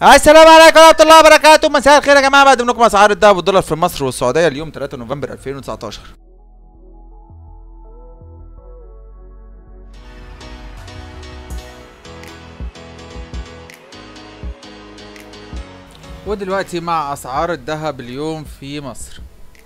السلام عليكم ورحمة الله وبركاته مساء الخير يا جماعة بقدم لكم أسعار الذهب والدولار في مصر والسعودية اليوم 3 نوفمبر 2019 ودلوقتي مع أسعار الذهب اليوم في مصر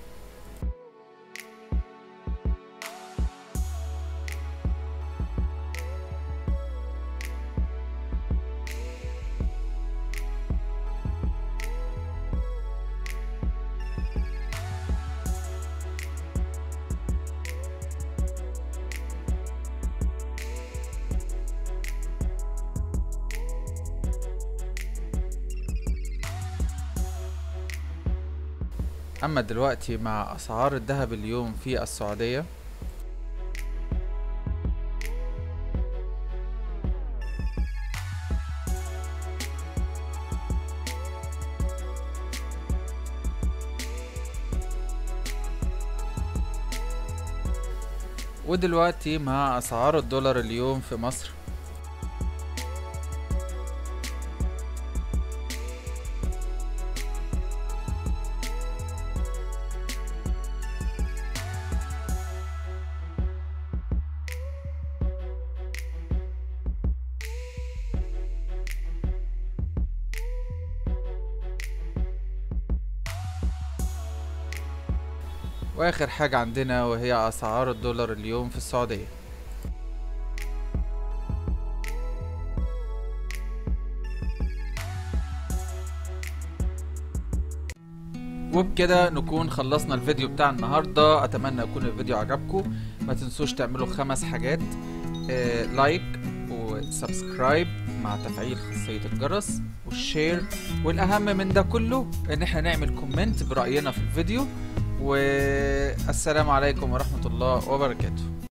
أما دلوقتي مع أسعار الذهب اليوم في السعودية ودلوقتي مع أسعار الدولار اليوم في مصر واخر حاجة عندنا وهي اسعار الدولار اليوم في السعودية وبكده نكون خلصنا الفيديو بتاع النهاردة اتمنى يكون الفيديو عجبكم ما تنسوش تعملوا خمس حاجات آه لايك وسبسكرايب مع تفعيل خاصية الجرس والشير والاهم من ده كله ان احنا نعمل كومنت برأينا في الفيديو والسلام عليكم ورحمة الله وبركاته